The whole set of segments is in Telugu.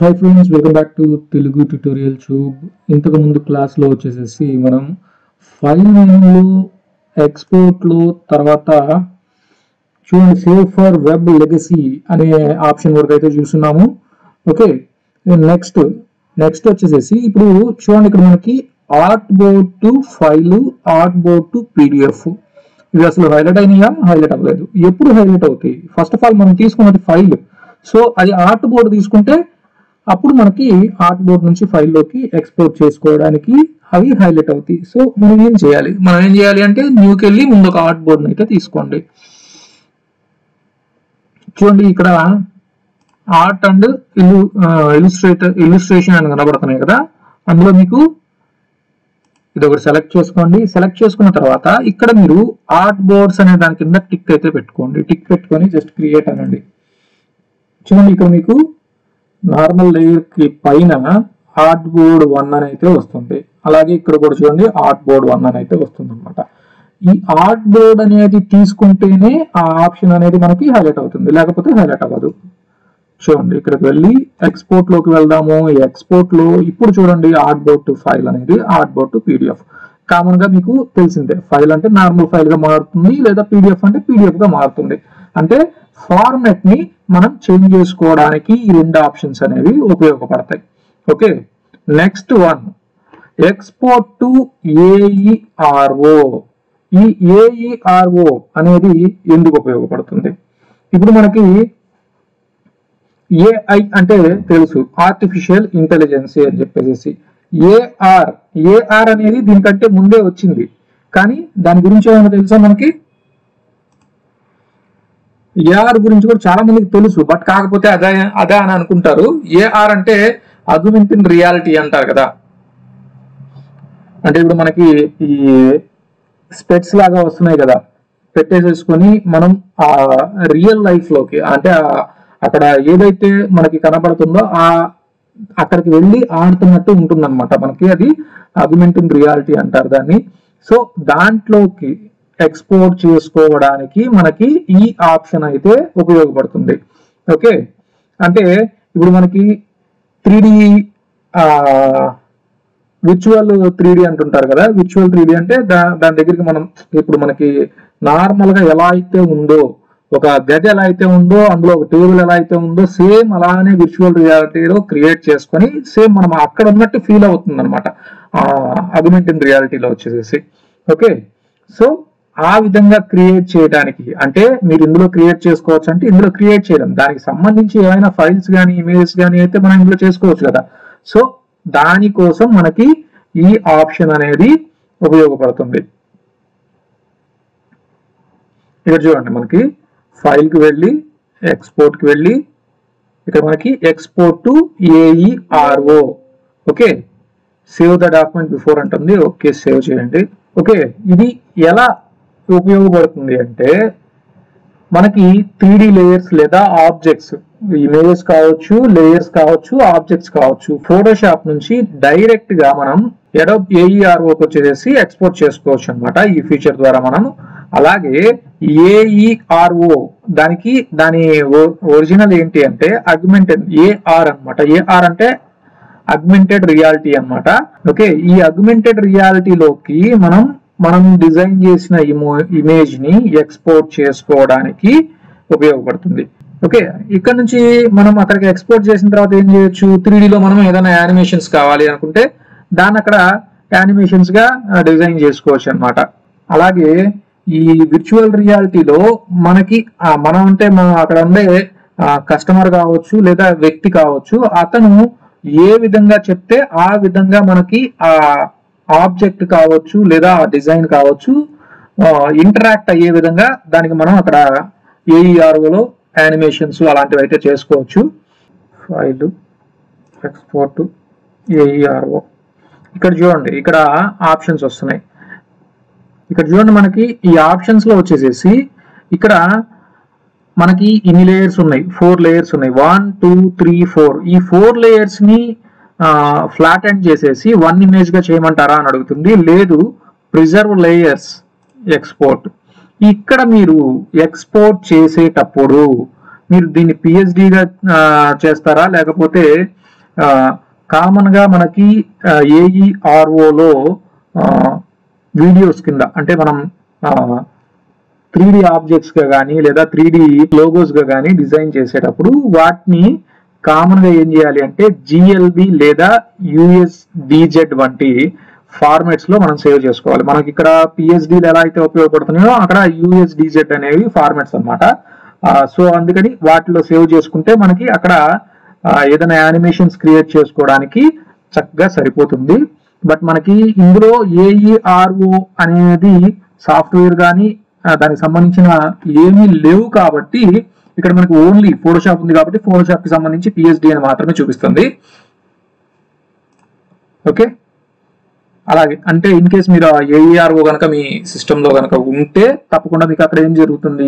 hi friends welcome back to Telugu tutorial tube ఇంతకు ముందు క్లాస్లో వచ్చేసేసి మనం ఫైల్ మెనూలో ఎక్స్పోర్ట్లో తర్వాత చూడండి సేవ్ ఫర్ వెబ్ లెగసీ అనే ఆప్షన్ వరకు అయితే చూస్తున్నాము ఓకే నెక్స్ట్ నెక్స్ట్ వచ్చేసేసి ఇప్పుడు చూడండి ఇక్కడ మనకి artboard to file artboard to PDF ఇవి అసలు హైలైట్ అయినాయా హైలైట్ అవ్వలేదు ఎప్పుడు హైలైట్ అవుతాయి ఫస్ట్ ఆఫ్ ఆల్ మనం తీసుకున్నది ఫైల్ సో అది ఆర్ట్ బోర్డ్ తీసుకుంటే అప్పుడు మనకి ఆర్ట్ బోర్డ్ నుంచి ఫైల్లోకి ఎక్స్పోర్ట్ చేసుకోవడానికి అవి హైలైట్ అవుతాయి సో మనం ఏం చేయాలి మనం ఏం చేయాలి అంటే న్యూకి వెళ్ళి ముందు ఒక ఆర్ట్ బోర్డ్ అయితే తీసుకోండి చూడండి ఇక్కడ ఆర్ట్ అండ్ ఇల్లు ఇల్లుస్ట్రేటర్ ఇల్లుస్ట్రేషన్ అని కనబడుతున్నాయి కదా అందులో మీకు ఇది ఒకటి సెలెక్ట్ చేసుకోండి సెలెక్ట్ చేసుకున్న తర్వాత ఇక్కడ మీరు ఆర్ట్ బోర్డ్స్ అనే దాని కింద టిక్ అయితే పెట్టుకోండి టిక్ పెట్టుకొని జస్ట్ క్రియేట్ అనండి చూడండి ఇక్కడ మీకు నార్మల్ లేయర్ కి పైన ఆర్ట్ బోర్డ్ వన్ అని అయితే వస్తుంది అలాగే ఇక్కడ కూడా చూడండి ఆర్ట్ బోర్డ్ వన్ అని అయితే వస్తుంది అనమాట ఈ ఆర్ట్ బోర్డ్ అనేది తీసుకుంటేనే ఆ ఆప్షన్ అనేది మనకి హైలైట్ అవుతుంది లేకపోతే హైలైట్ అవ్వదు చూడండి ఇక్కడికి వెళ్ళి ఎక్స్పోర్ట్ లోకి వెళ్దాము ఈ ఎక్స్పోర్ట్ లో ఇప్పుడు చూడండి ఆర్ట్ బోర్డ్ టు ఫైల్ అనేది artboard to PDF common గా మీకు తెలిసిందే ఫైల్ అంటే నార్మల్ ఫైల్ గా మారుతుంది లేదా పీడిఎఫ్ అంటే పీడిఎఫ్ గా మారుతుంది అంటే ఫార్మాట్ ని మనం చేంజ్ చేసుకోవడానికి ఈ రెండు ఆప్షన్స్ అనేవి ఉపయోగపడతాయి okay next one export to AERO ఈ ఏఈఆర్ఓ అనేది ఎందుకు ఉపయోగపడుతుంది ఇప్పుడు మనకి ఏఐ అంటే తెలుసు ఆర్టిఫిషియల్ ఇంటెలిజెన్స్ అని చెప్పేసి ఏఆర్ ఏఆర్ అనేది దీనికంటే ముందే వచ్చింది కానీ దాని గురించి ఏమైనా తెలుసా మనకి ఏఆర్ గురించి కూడా చాలా మందికి తెలుసు బట్ కాకపోతే అదే అదే అని అనుకుంటారు ఏఆర్ అంటే అగ్మెంటెడ్ రియాలిటీ అంటారు కదా అంటే ఇప్పుడు మనకి ఈ స్పెట్స్ లాగా వస్తున్నాయి కదా పెట్టేసేసుకొని మనం ఆ రియల్ లైఫ్ లోకి అంటే ఆ- అక్కడ ఏదైతే మనకి కనబడుతుందో ఆ అక్కడికి వెళ్ళి ఆడుతున్నట్టు ఉంటుందన్నమాట మనకి అది అగ్మెంటెడ్ రియాలిటీ అంటారు దాన్ని సో దాంట్లోకి ఎక్స్పోర్ట్ చేసుకోవడానికి మనకి ఈ ఆప్షన్ అయితే ఉపయోగపడుతుంది ఓకే అంటే ఇప్పుడు మనకి three D virtual three D అంటుంటారు కదా విర్చువల్ త్రీ డి అంటే దా- దాని దగ్గరికి మనం ఇప్పుడు మనకి నార్మల్ గా ఎలా అయితే ఉందో ఒక గది ఎలా అయితే ఉందో అందులో ఒక టేబుల్ ఎలా అయితే ఉందో సేమ్ అలానే విర్చువల్ రియాలిటీలో క్రియేట్ చేసుకొని సేమ్ మనం అక్కడ ఉన్నట్టు ఫీల్ అవుతుంది అనమాట అగ్మెంటెడ్ రియాలిటీలో వచ్చేసేసి ఓకే సో ఆ విధంగా క్రియేట్ చేయడానికి అంటే మీరు ఇందులో క్రియేట్ చేసుకోవచ్చు అంటే ఇందులో క్రియేట్ చేయడం దానికి సంబంధించి ఏమైనా ఫైల్స్ కానీ ఇమేజెస్ కానీ అయితే మనం ఇందులో చేసుకోవచ్చు కదా సో దానికోసం మనకి ఈ ఆప్షన్ అనేది ఉపయోగపడుతుంది ఇక్కడ చూడండి మనకి ఫైల్ కి వెళ్ళి ఎక్స్పోర్ట్ కి వెళ్ళి ఇక్కడ మనకి export to AERO okay save the document before అంటుంది ఓకే సేవ్ చేయండి ఓకే ఇది ఎలా ఉపయోగపడుతుంది అంటే మనకి త్రీ లేయర్స్ లేదా ఆబ్జెక్ట్స్ ఇమేజెస్ కావచ్చు లేయర్స్ కావచ్చు ఆబ్జెక్ట్స్ కావచ్చు ఫోటోషాప్ నుంచి డైరెక్ట్ గా మనం ఎడోబ్ ఏఈఆర్ఓకి వచ్చేసి ఎక్స్పోర్ట్ చేసుకోవచ్చు అన్నమాట ఈ ఫీచర్ ద్వారా మనం అలాగే ఏఈఆర్ఓ దానికి దాని ఒరిజినల్ ఏంటి అంటే అగ్మెంటెడ్ ఏఆర్ అన్నమాట ఏఆర్ అంటే అగ్మెంటెడ్ రియాలిటీ అన్నమాట ఓకే ఈ అగ్మెంటెడ్ రియాలిటీలోకి మనం మనం డిజైన్ చేసిన ఇమేజ్ ని ఎక్స్పోర్ట్ చేసుకోవడానికి ఉపయోగపడుతుంది ఓకే ఇక్కడ నుంచి మనం అక్కడికి ఎక్స్పోర్ట్ చేసిన తర్వాత ఏం చేయొచ్చు త్రీ లో మనం ఏదైనా యానిమేషన్స్ కావాలి అనుకుంటే దాన్ని అక్కడ యానిమేషన్స్ గా డిజైన్ చేసుకోవచ్చు అన్నమాట అలాగే ఈ విర్చువల్ రియాలిటీలో మనకి ఆ, మనం అంటే మనం అక్కడ ఉండే కస్టమర్ కావచ్చు లేదా వ్యక్తి కావచ్చు అతను ఏ విధంగా చెప్తే ఆ విధంగా మనకి ఆ ఆబ్జెక్ట్ కావచ్చు లేదా ఆ డిజైన్ కావచ్చు ఇంటరాక్ట్ అయ్యే విధంగా దానికి మనం అక్కడ ఏఈఆర్ఓలో యానిమేషన్స్ అలాంటివి అయితే చేసుకోవచ్చు ఫైల్ ఎక్స్పోర్ట్ ఏఈఆర్ఓ ఇక్కడ చూడండి ఇక్కడ ఆప్షన్స్ వస్తున్నాయి ఇక్కడ చూడండి మనకి ఈ ఆప్షన్స్ లో వచ్చేసేసి ఇక్కడ మనకి ఇన్ని లేయర్స్ ఉన్నాయి ఫోర్ లేయర్స్ ఉన్నాయి వన్ టూ త్రీ ఫోర్ ఈ ఫోర్ లేయర్స్ ని ఫ్లాట్ ఎండ్ చేసేసి వన్ ఇమేజ్ గా చేయమంటారా అని అడుగుతుంది లేదు ప్రిజర్వ్ లేయర్స్ ఎక్స్పోర్ట్ ఇక్కడ మీరు ఎక్స్పోర్ట్ చేసేటప్పుడు మీరు దీన్ని పిహెచ్డిగా చేస్తారా లేకపోతే కామన్ గా మనకి ఏఈఆర్ఓలో వీడియోస్ కింద అంటే మనం త్రీ డి ఆబ్జెక్ట్స్ గా కానీ లేదా త్రీ డి లోగోస్ గా కానీ డిజైన్ చేసేటప్పుడు వాటిని కామన్ గా ఏం చేయాలి అంటే జిఎల్బి లేదా యుఎస్ డిజెడ్ వంటి ఫార్మాట్స్ లో మనం సేవ్ చేసుకోవాలి మనకి ఇక్కడ పిఎస్డి ఎలా అయితే ఉపయోగపడుతున్నాయో అక్కడ యుఎస్ డిజెడ్ అనేవి ఫార్మాట్స్ అనమాట సో అందుకని వాటిలో సేవ్ చేసుకుంటే మనకి అక్కడ ఆ, ఏదైనా యానిమేషన్స్ క్రియేట్ చేసుకోవడానికి చక్కగా సరిపోతుంది బట్ మనకి ఇందులో ఏఈఆర్ఓ అనేది సాఫ్ట్వేర్ కానీ దానికి సంబంధించిన ఏమీ లేవు కాబట్టి ఇక్కడ మనకి ఓన్లీ ఫోటోషాప్ ఉంది కాబట్టి ఫోటోషాప్ కి సంబంధించి పిఎస్డి అని మాత్రమే చూపిస్తుంది ఓకే అలాగే అంటే ఇన్ కేస్ మీరు ఏఈఆర్ఓ కనుక మీ సిస్టంలో కనుక ఉంటే తప్పకుండా మీకు అక్కడ ఏం జరుగుతుంది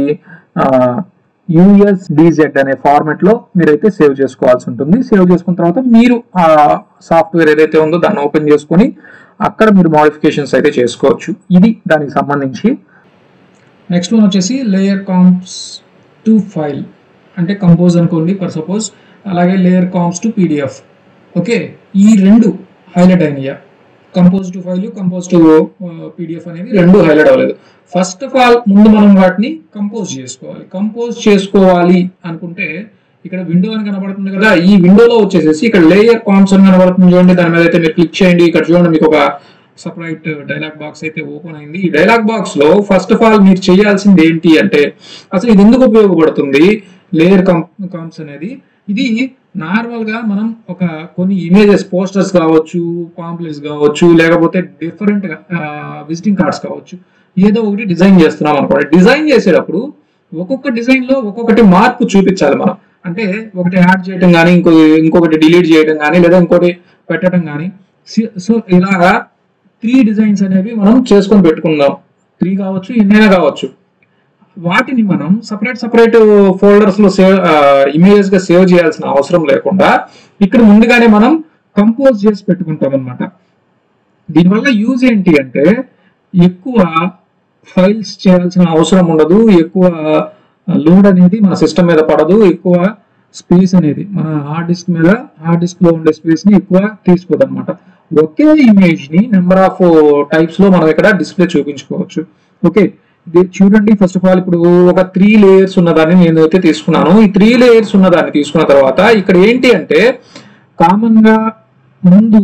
యుఎస్ డిజెడ్ అనే ఫార్మెట్ లో మీరైతే సేవ్ చేసుకోవాల్సి ఉంటుంది సేవ్ చేసుకున్న తర్వాత మీరు ఆ సాఫ్ట్వేర్ ఏదైతే ఉందో దాన్ని ఓపెన్ చేసుకొని అక్కడ మీరు మోడిఫికేషన్స్ అయితే చేసుకోవచ్చు ఇది దానికి సంబంధించి నెక్స్ట్ వన్ వచ్చేసి లేయర్ కాంప్స్ టు ఫైల్ అంటే కంపోజ్ అనుకోండి ఫర్ సపోజ్ అలాగే layer comps to PDF okay ఈ రెండు హైలైట్ అయినాయా compose to file compose to PDF అనేవి రెండు హైలైట్ అవ్వలేదు ఫస్ట్ ఆఫ్ ఆల్ ముందు మనం వాటిని కంపోజ్ చేసుకోవాలి కంపోజ్ చేసుకోవాలి అనుకుంటే ఇక్కడ విండో అని కనబడుతుంది కదా ఈ విండోలో వచ్చేసేసి ఇక్కడ లేయర్ కాంప్స్ అని కనబడుతుంది చూడండి దాని మీద అయితే మీరు క్లిక్ చేయండి ఇక్కడ చూడండి మీకు ఒక సపరేట్ డైలాగ్ బాక్స్ అయితే ఓపెన్ అయింది ఈ డైలాగ్ బాక్స్ లో ఫస్ట్ ఆఫ్ ఆల్ మీరు చేయాల్సింది ఏంటి అంటే అసలు ఇది ఎందుకు ఉపయోగపడుతుంది లేయర్ కాంప్స్ అనేది ఇది నార్మల్ గా మనం ఒక కొన్ని ఇమేజెస్ పోస్టర్స్ కావచ్చు పాంప్లెట్స్ కావచ్చు లేకపోతే డిఫరెంట్ విజిటింగ్ కార్డ్స్ కావచ్చు ఏదో ఒకటి డిజైన్ చేస్తున్నాం అనుకోండి డిజైన్ చేసేటప్పుడు ఒక్కొక్క డిజైన్ లో ఒక్కొక్కటి మార్పు చూపించాలి మనం అంటే ఒకటి యాడ్ చేయడం కానీ ఇంకో ఇంకొకటి డిలీట్ చేయడం కానీ లేదా ఇంకోటి పెట్టడం కానీ సో ఇలాగా త్రీ డిజైన్స్ అనేవి మనం చేసుకొని పెట్టుకుందాం త్రీ కావచ్చు ఎన్నైనా కావచ్చు వాటిని మనం సపరేట్ సపరేట్ ఫోల్డర్స్ లో సేవ్ ఇమేజెస్ గా సేవ్ చేయాల్సిన అవసరం లేకుండా ఇక్కడ ముందుగానే మనం కంపోజ్ చేసి పెట్టుకుంటాం అనమాట దీనివల్ల యూజ్ ఏంటి అంటే ఎక్కువ ఫైల్స్ చేయాల్సిన అవసరం ఉండదు ఎక్కువ లోడ్ అనేది మన సిస్టమ్ మీద పడదు ఎక్కువ స్పేస్ అనేది మన హార్డ్ డిస్క్ మీద హార్డ్ డిస్క్ లో ఉండే స్పేస్ ని ఎక్కువ తీసుకోదు అనమాట ఒకే ఇమేజ్ ని నెంబర్ ఆఫ్ టైప్స్ లో మనం ఇక్కడ డిస్ప్లే చూపించుకోవచ్చు ఓకే ఇది చూడండి ఫస్ట్ ఆఫ్ ఆల్ ఇప్పుడు ఒక త్రీ లేయర్స్ ఉన్నదాన్ని నేను అయితే తీసుకున్నాను ఈ త్రీ లేయర్స్ ఉన్నదాన్ని తీసుకున్న తర్వాత ఇక్కడ ఏంటి అంటే కామన్ గా ముందు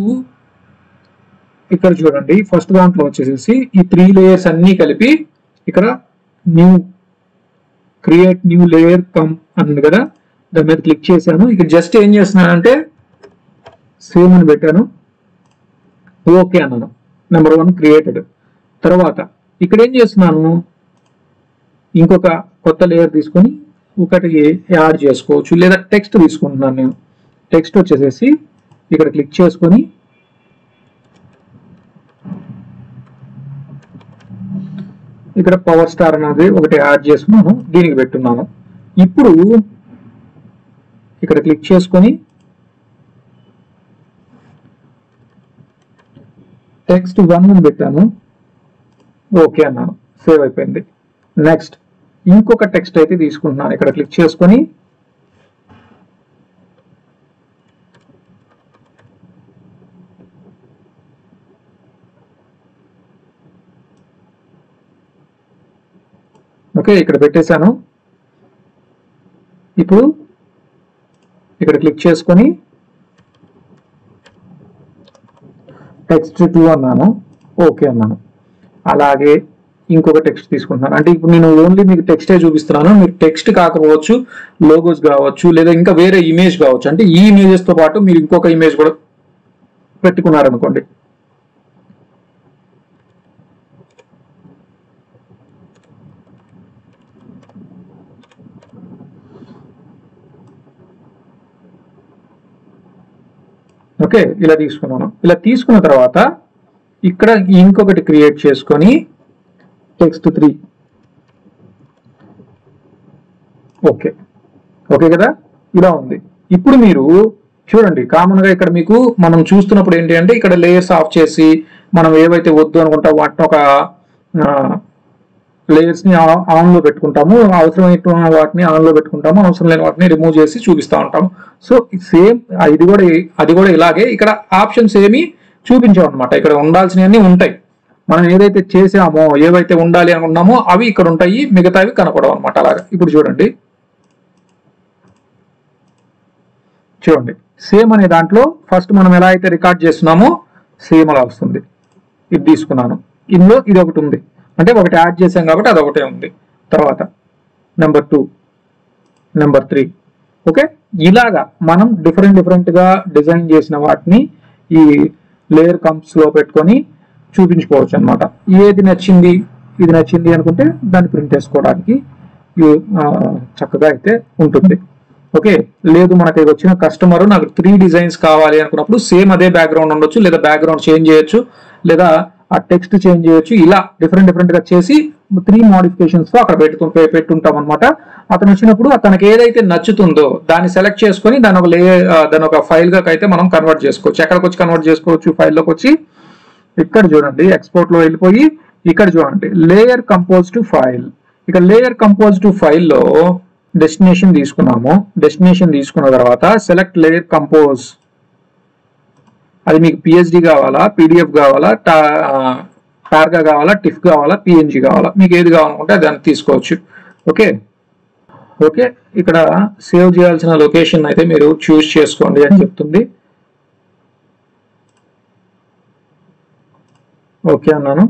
ఇక్కడ చూడండి ఫస్ట్ దాంట్లో వచ్చేసేసి ఈ త్రీ లేయర్స్ అన్ని కలిపి ఇక్కడ new create new layer come అన్నది కదా దాని మీద క్లిక్ చేశాను ఇక్కడ జస్ట్ ఏం చేస్తున్నానంటే సేమ్ అని పెట్టాను ఓకే అన్నాను నెంబర్ వన్ క్రియేటెడ్ తర్వాత ఇక్కడ ఏం చేస్తున్నాను ఇంకొక కొత్త లేయర్ తీసుకొని ఒకటి యాడ్ చేసుకోవచ్చు లేదా టెక్స్ట్ తీసుకుంటున్నాను నేను టెక్స్ట్ వచ్చేసేసి ఇక్కడ క్లిక్ చేసుకొని ఇక్కడ పవర్ స్టార్ అనేది ఒకటి యాడ్ చేసుకున్నాను దీనికి పెట్టున్నాను ఇప్పుడు ఇక్కడ క్లిక్ చేసుకొని టెక్స్ట్ వన్ అని పెట్టాను ఓకే అన్నాను సేవ్ అయిపోయింది నెక్స్ట్ ఇంకొక టెక్స్ట్ అయితే తీసుకుంటున్నాను ఇక్కడ క్లిక్ చేసుకొని ఓకే ఇక్కడ పెట్టేశాను ఇప్పుడు ఇక్కడ క్లిక్ చేసుకొని టెక్స్ట్ టూ అన్నాను ఓకే అన్నాను అలాగే ఇంకొక టెక్స్ట్ తీసుకుంటున్నాను అంటే ఇప్పుడు నేను ఓన్లీ మీకు టెక్స్టే చూపిస్తున్నాను మీరు టెక్స్ట్ కాకపోవచ్చు లోగోస్ కావచ్చు లేదా ఇంకా వేరే ఇమేజ్ కావచ్చు అంటే ఈ ఇమేజెస్ తో పాటు మీరు ఇంకొక ఇమేజ్ కూడా పెట్టుకున్నారనుకోండి ఓకే ఇలా తీసుకున్నాను ఇలా తీసుకున్న తర్వాత ఇక్కడ ఇంకొకటి క్రియేట్ చేసుకొని టెక్స్ట్ త్రీ ఓకే ఓకే కదా ఇలా ఉంది ఇప్పుడు మీరు చూడండి కామన్ గా ఇక్కడ మీకు మనం చూస్తున్నప్పుడు ఏంటి అంటే ఇక్కడ లేయర్స్ ఆఫ్ చేసి మనం ఏవైతే వద్దు అనుకుంటా వాటిని ఒక లేయర్స్ ని ఆన్ లో పెట్టుకుంటాము అవసరమైన వాటిని ఆన్ లో పెట్టుకుంటాము అవసరం లేని వాటిని రిమూవ్ చేసి చూపిస్తా ఉంటాము సో సేమ్ ఇది కూడా అది కూడా ఇలాగే ఇక్కడ ఆప్షన్స్ ఏమి చూపించాం అనమాట ఇక్కడ ఉండాల్సినవన్నీ ఉంటాయి మనం ఏదైతే చేసామో ఏవైతే ఉండాలి అనుకున్నామో అవి ఇక్కడ ఉంటాయి మిగతావి కనపడవు అనమాట అలాగే ఇప్పుడు చూడండి చూడండి సేమ్ అనే దాంట్లో ఫస్ట్ మనం ఎలా అయితే రికార్డ్ చేస్తున్నామో సేమ్ అలా వస్తుంది ఇది తీసుకున్నాను ఇందులో ఇది ఒకటి ఉంది అంటే ఒకటి యాడ్ చేసాం కాబట్టి అది ఒకటే ఉంది తర్వాత number two number three okay ఇలాగా మనం డిఫరెంట్ డిఫరెంట్ గా డిజైన్ చేసిన వాటిని ఈ లేయర్ కంప్స్ లో పెట్టుకొని చూపించుకోవచ్చు అనమాట ఏది నచ్చింది ఇది నచ్చింది అనుకుంటే దాన్ని ప్రింట్ చేసుకోవడానికి యు- ఆ, చక్కగా అయితే ఉంటుంది ఓకే లేదు మనకి వచ్చిన కస్టమర్ నాకు త్రీ డిజైన్స్ కావాలి అనుకున్నప్పుడు సేమ్ అదే బ్యాక్గ్రౌండ్ ఉండొచ్చు లేదా బ్యాక్గ్రౌండ్ చేంజ్ చేయొచ్చు లేదా ఆ టెక్స్ట్ చేంజ్ చేయొచ్చు ఇలా డిఫరెంట్ డిఫరెంట్ గా చేసి త్రీ మోడిఫికేషన్స్ తో అక్కడ పెట్టుకు పె- పెట్టుంటాం అనమాట అతను వచ్చినప్పుడు తనకి ఏదైతే నచ్చుతుందో దాన్ని సెలెక్ట్ చేసుకొని దాని ఒక లే ఆ, దాని ఒక ఫైల్ గా అయితే మనం కన్వర్ట్ చేసుకోవచ్చు ఎక్కడికి వచ్చి కన్వర్ట్ చేసుకోవచ్చు ఫైల్ లోకి వచ్చి ఇక్కడ చూడండి ఎక్స్పోర్ట్ లో వెళ్ళిపోయి ఇక్కడ చూడండి లేయర్ కంపోజ్ టు ఫైల్ ఇక లేయర్ కంపోజ్ టు ఫైల్లో డెస్టినేషన్ తీసుకున్నాము డెస్టినేషన్ తీసుకున్న తర్వాత సెలెక్ట్ లేయర్ కంపోజ్ అది మీకు పిహెచ్డి కావాలా పీడిఎఫ్ కావాలా టార్గా కావాలా టిఫ్ కావాలా పిఎన్జి కావాలా మీకు ఏది కావాలనుకుంటే దాన్ని తీసుకోవచ్చు ఓకే ఓకే ఇక్కడ సేవ్ చేయాల్సిన లొకేషన్ అయితే మీరు చూస్ చేసుకోండి అని చెప్తుంది ఓకే అన్నాను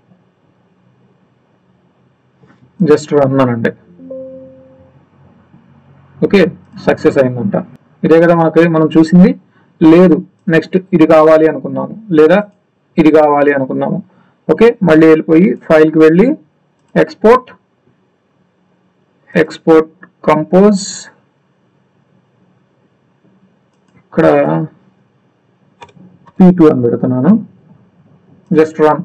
జస్ట్ అన్నానండి ఓకే సక్సెస్ అయిందంట ఇదే కదా మనకి మనం చూసింది లేదు నెక్స్ట్ ఇది కావాలి అనుకున్నాము లేదా ఇది కావాలి అనుకున్నాము ఓకే మళ్ళీ వెళ్ళిపోయి ఫైల్కి వెళ్ళి ఎక్స్పోర్ట్ ఎక్స్పోర్ట్ కంపోజ్ ఇక్కడ పీ టూ అని పెడుతున్నాను జస్ట్ రన్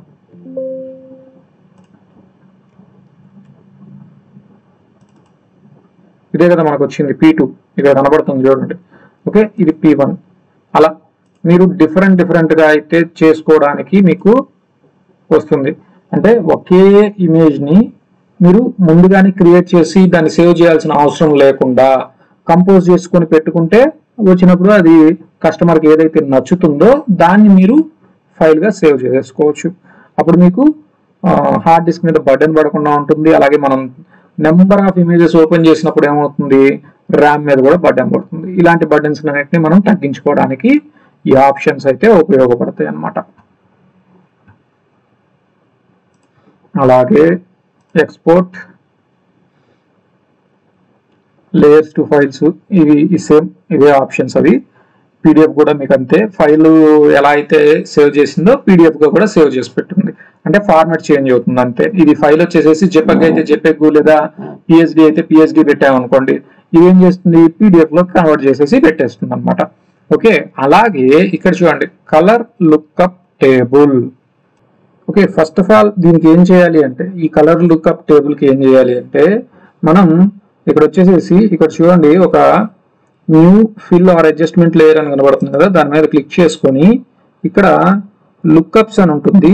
ఇదే కదా మనకు వచ్చింది పీ టూ ఇక్కడ కనబడుతుంది చూడండి ఓకే ఇది పీ వన్ అలా మీరు డిఫరెంట్ డిఫరెంట్ గా అయితే చేసుకోవడానికి మీకు వస్తుంది అంటే ఒకే ఇమేజ్ ని మీరు ముందుగానే క్రియేట్ చేసి దాన్ని సేవ్ చేయాల్సిన అవసరం లేకుండా కంపోజ్ చేసుకొని పెట్టుకుంటే వచ్చినప్పుడు అది కస్టమర్కి ఏదైతే నచ్చుతుందో దాన్ని మీరు ఫైల్ గా సేవ్ చేసుకోవచ్చు అప్పుడు మీకు హార్డ్ డిస్క్ మీద బటన్ పడకుండా ఉంటుంది అలాగే మనం నెంబర్ ఆఫ్ ఇమేజెస్ ఓపెన్ చేసినప్పుడు ఏమవుతుంది ర్యామ్ మీద కూడా బటన్ పడుతుంది ఇలాంటి బటన్స్ అన్నిటిని మనం తగ్గించుకోవడానికి ఈ ఆప్షన్స్ అయితే ఉపయోగపడతాయి అన్నమాట అలాగే ఎక్స్పోర్ట్ లేయర్స్ టు ఫైల్స్ ఇవి సేమ్ ఇవే ఆప్షన్స్ అవి పీడిఎఫ్ కూడా మీకు అంతే ఫైల్ ఎలా అయితే సేవ్ చేసిందో పీడిఎఫ్ గా కూడా సేవ్ చేసి పెట్టుంది అంటే ఫార్మాట్ చేంజ్ అవుతుంది అంతే ఇది ఫైల్ వచ్చేసేసి జెపెగ్ అయితే జెపెగ్ లేదా పిఎస్డి అయితే పిఎస్డి పెట్టామనుకోండి ఇది ఏం చేస్తుంది పీడిఎఫ్ లో కన్వర్ట్ చేసేసి పెట్టేస్తుంది అనమాట ఓకే అలాగే ఇక్కడ చూడండి colour lookup table okay first of all దీనికి ఏం చేయాలి అంటే ఈ కలర్ లుక్అప్ టేబుల్ కి ఏం చేయాలి అంటే మనం ఇక్కడ వచ్చేసేసి ఇక్కడ చూడండి ఒక new fill or adjustment layer అని కనబడుతుంది కదా దాని మీద క్లిక్ చేసుకొని ఇక్కడ లుక్అప్స్ అని ఉంటుంది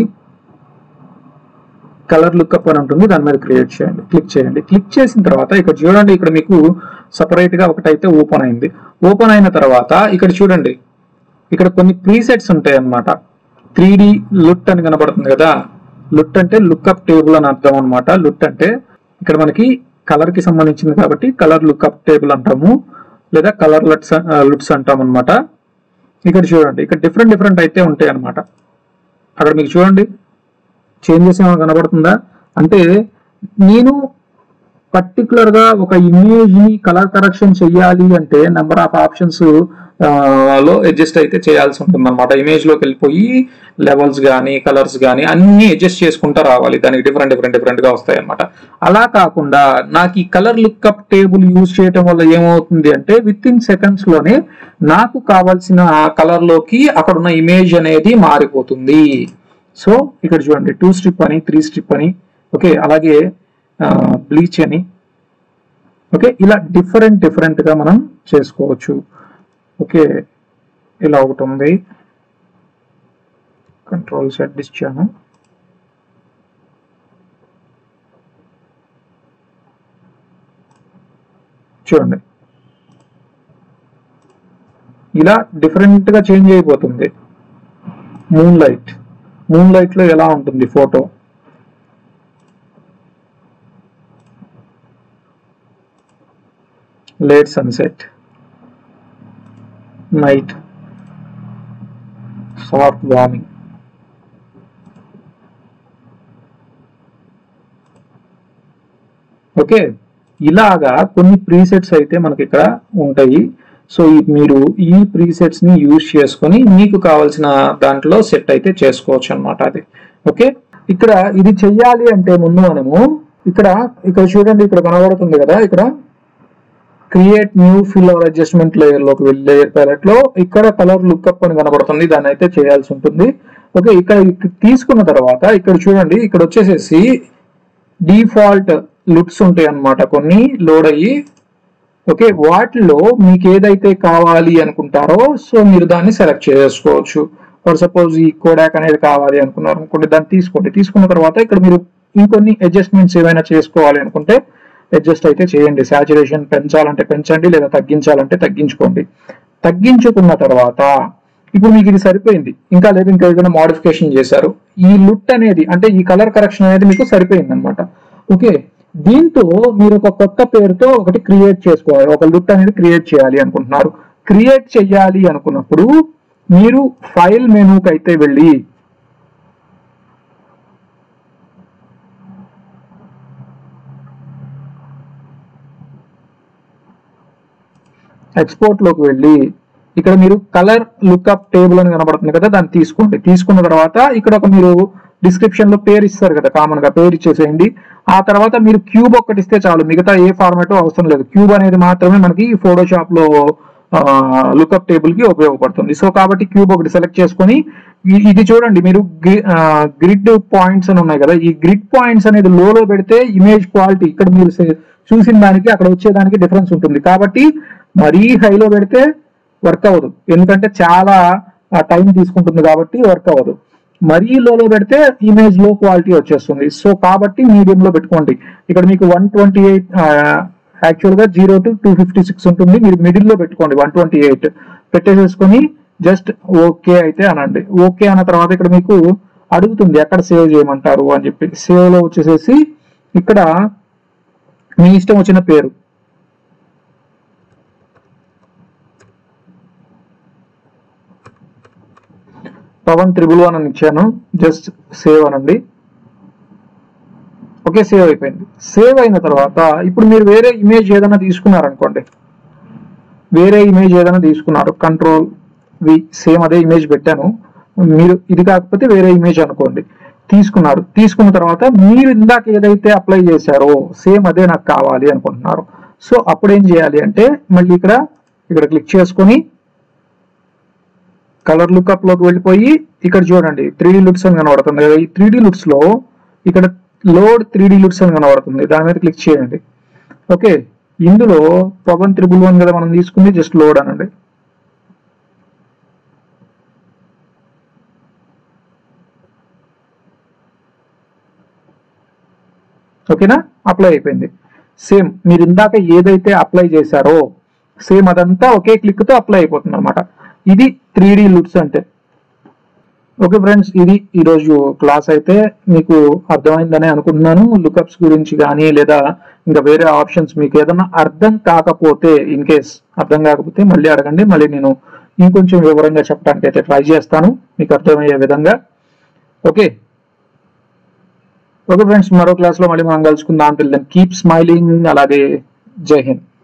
కలర్ లుక్అప్ అని ఉంటుంది దాని మీద క్రియేట్ చేయండి క్లిక్ చేయండి క్లిక్ చేసిన తర్వాత ఇక్కడ చూడండి ఇక్కడ మీకు సపరేట్ గా ఒకటైతే ఓపెన్ అయింది ఓపెన్ అయిన తర్వాత ఇక్కడ చూడండి ఇక్కడ కొన్ని ప్రీసెట్స్ ఉంటాయి అన్నమాట త్రీ డి లుట్ అని కనబడుతుంది కదా లుట్ అంటే లుక్అప్ టేబుల్ అని అర్థం అనమాట లుట్ అంటే ఇక్కడ మనకి కలర్ కి సంబంధించింది కాబట్టి కలర్ లుక్అప్ టేబుల్ అంటాము లేదా కలర్ లుట్స్ లుట్స్ అంటాం అనమాట ఇక్కడ చూడండి ఇక్కడ డిఫరెంట్ డిఫరెంట్ అయితే ఉంటాయి అన్నమాట అక్కడ మీకు చూడండి చేంజెస్ ఏమైనా కనబడుతుందా అంటే నేను పర్టికులర్ గా ఒక ఇమేజ్ ని కలర్ కరెక్షన్ చేయాలి అంటే నెంబర్ ఆఫ్ ఆప్షన్స్ లో అడ్జస్ట్ అయితే చేయాల్సి ఉంటుంది అనమాట ఇమేజ్ లోకి వెళ్ళిపోయి లెవెల్స్ కానీ కలర్స్ కానీ అన్ని అడ్జస్ట్ చేసుకుంటా రావాలి దానికి డిఫరెంట్ డిఫరెంట్ డిఫరెంట్ గా వస్తాయి అనమాట అలా కాకుండా నాకు ఈ కలర్ లుక్అప్ టేబుల్ యూజ్ చేయడం వల్ల ఏమవుతుంది అంటే విత్ ఇన్ సెకండ్స్ లోనే నాకు కావాల్సిన కలర్ లోకి అక్కడ ఉన్న ఇమేజ్ అనేది మారిపోతుంది సో ఇక్కడ చూడండి టూ స్ట్రిప్ అని త్రీ స్ట్రిప్ అని ఓకే అలాగే బ్లీచ్ అని ఓకే ఇలా డిఫరెంట్ డిఫరెంట్ గా మనం చేసుకోవచ్చు ఓకే ఇలా ఒకటి ఉంది కంట్రోల్ సెట్ ఇచ్చాను చూడండి ఇలా డిఫరెంట్ గా చేంజ్ అయిపోతుంది మూన్ లైట్ మూన్ లైట్ లో ఎలా ఉంటుంది photo late sunset night soft warming okay ఇలాగా కొన్ని ప్రీసెట్స్ అయితే మనకి ఇక్కడ ఉంటాయి సో ఈ- మీరు ఈ ప్రీసెట్స్ ని యూజ్ చేసుకొని మీకు కావాల్సిన దాంట్లో సెట్ అయితే చేసుకోవచ్చు అన్నమాట అది ఓకే ఇక్కడ ఇది చెయ్యాలి అంటే ముందు మనము ఇక్కడ ఇక్కడ చూడండి ఇక్కడ కనబడుతుంది కదా ఇక్కడ create new fill or adjustment layer లోకి వెళ్ళి లేయర్ ప్యాలెట్ లో ఇక్కడ కలర్ లుక్అప్ అని కనబడుతుంది దాన్ని అయితే చేయాల్సి ఉంటుంది ఓకే ఇక్కడ ఇక్కడ తీసుకున్న తర్వాత ఇక్కడ చూడండి ఇక్కడ వచ్చేసేసి డిఫాల్ట్ లుక్స్ ఉంటాయి అన్నమాట కొన్ని లోడ్ అయ్యి ఓకే వాటిలో మీకు ఏదైతే కావాలి అనుకుంటారో సో మీరు దాన్ని సెలెక్ట్ చేసుకోవచ్చు ఫర్ సపోజ్ ఈ కోడాక్ అనేది కావాలి అనుకున్నారు అనుకోండి దాన్ని తీసుకోండి తీసుకున్న తర్వాత ఇక్కడ మీరు ఇంకొన్ని అడ్జస్ట్మెంట్స్ ఏమైనా చేసుకోవాలి అనుకుంటే అడ్జస్ట్ అయితే చేయండి సాచురేషన్ పెంచాలంటే పెంచండి లేదా తగ్గించాలంటే తగ్గించుకోండి తగ్గించుకున్న తర్వాత ఇప్పుడు మీకు ఇది సరిపోయింది ఇంకా లేదు ఇంకా ఏదైనా మోడిఫికేషన్ చేశారు ఈ లుట్ అనేది అంటే ఈ కలర్ కరెక్షన్ అనేది మీకు సరిపోయింది అనమాట ఓకే దీంతో మీరు ఒక కొత్త పేరుతో ఒకటి క్రియేట్ చేసుకోవాలి ఒక లుట్ అనేది క్రియేట్ చేయాలి అనుకుంటున్నారు క్రియేట్ చేయాలి అనుకున్నప్పుడు మీరు ఫైల్ మెనూకి అయితే వెళ్ళి ఎక్స్పోర్ట్ లోకి వెళ్ళి ఇక్కడ మీరు కలర్ లుక్అప్ టేబుల్ అని కనబడుతుంది కదా దాన్ని తీసుకోండి తీసుకున్న తర్వాత ఇక్కడ ఒక మీరు డిస్క్రిప్షన్ లో పేరు ఇస్తారు కదా కామన్ గా పేరు ఇచ్చేసేయండి ఆ తర్వాత మీరు క్యూబ్ ఒక్కటి ఇస్తే చాలు మిగతా ఏ ఫార్మాట్ అవసరం లేదు క్యూబ్ అనేది మాత్రమే మనకి ఫోటోషాప్ లో లుక్అప్ టేబుల్ కి ఉపయోగపడుతుంది సో కాబట్టి క్యూబ్ ఒకటి సెలెక్ట్ చేసుకొని ఇ- ఇది చూడండి మీరు గ్రిడ్ పాయింట్స్ అని ఉన్నాయి కదా ఈ గ్రిడ్ పాయింట్స్ అనేది లోలో పెడితే ఇమేజ్ క్వాలిటీ ఇక్కడ మీరు సే- చూసిన దానికి అక్కడ వచ్చేదానికి డిఫరెన్స్ ఉంటుంది కాబట్టి మరీ హైలో పెడితే వర్క్ అవ్వదు ఎందుకంటే చాలా టైం తీసుకుంటుంది కాబట్టి వర్క్ అవ్వదు మరీ లోలో పెడితే ఇమేజ్ లో క్వాలిటీ వచ్చేస్తుంది సో కాబట్టి మీడియం లో పెట్టుకోండి ఇక్కడ మీకు వన్ ట్వంటీ ఎయిట్ యాక్చువల్ గా zero to two fifty six ఉంటుంది మీరు మిడిల్ లో పెట్టుకోండి వన్ ట్వంటీ ఎయిట్ పెట్టేసేసుకొని జస్ట్ ఓకే అయితే అనండి ఓకే అన్న తర్వాత ఇక్కడ మీకు అడుగుతుంది ఎక్కడ సేవ్ చేయమంటారు అని చెప్పి సేవ్ లో వచ్చేసేసి ఇక్కడ మీ ఇష్టం వచ్చిన పేరు పవన్ త్రిబుల్ వన్ అని ఇచ్చాను జస్ట్ సేవ్ అనండి ఓకే సేవ్ అయిపోయింది సేవ్ అయిన తర్వాత ఇప్పుడు మీరు వేరే ఇమేజ్ ఏదైనా తీసుకున్నారనుకోండి వేరే ఇమేజ్ ఏదైనా తీసుకున్నారు కంట్రోల్ వి సేమ్ అదే ఇమేజ్ పెట్టాను మీరు ఇది కాకపోతే వేరే ఇమేజ్ అనుకోండి తీసుకున్నారు తీసుకున్న తర్వాత మీరు ఇందాక ఏదైతే అప్లై చేశారో సేమ్ అదే నాకు కావాలి అనుకుంటున్నారు సో అప్పుడు ఏం చేయాలి అంటే మళ్ళీ ఇక్కడ ఇక్కడ క్లిక్ చేసుకొని కలర్ లుక్అప్ లోకి వెళ్ళిపోయి ఇక్కడ చూడండి త్రీ డి లుక్స్ అని కనబడుతుంది కదా ఈ త్రీ డి లుక్స్ లో ఇక్కడ లోడ్ త్రీ డి లుక్స్ అని కనబడుతుంది దాని మీద క్లిక్ చేయండి ఓకే ఇందులో పవన్ త్రిబుల్ వన్ కదా మనం తీసుకుంది జస్ట్ లోడ్ అనండి ఓకేనా అప్లై అయిపోయింది సేమ్ మీరు ఇందాక ఏదైతే అప్లై చేశారో సేమ్ అదంతా ఒకే క్లిక్ తో అప్లై అయిపోతుంది అనమాట ఇది త్రీ డి లుక్స్ అంటే ఓకే ఫ్రెండ్స్ ఇది ఈరోజు క్లాస్ అయితే మీకు అర్థమైందనే అనుకుంటున్నాను లుకప్స్ గురించి కానీ లేదా ఇంకా వేరే ఆప్షన్స్ మీకు ఏదైనా అర్థం కాకపోతే ఇన్ కేస్ అర్థం కాకపోతే మళ్ళీ అడగండి మళ్ళీ నేను ఇంకొంచెం వివరంగా చెప్పడానికి అయితే ట్రై చేస్తాను మీకు అర్థమయ్యే విధంగా ఓకే ఓకే ఫ్రెండ్స్ మరో క్లాస్లో మళ్ళీ మనం కలుసుకుందాం అంటే కీప్ స్మైలింగ్ అలాగే జై హింద్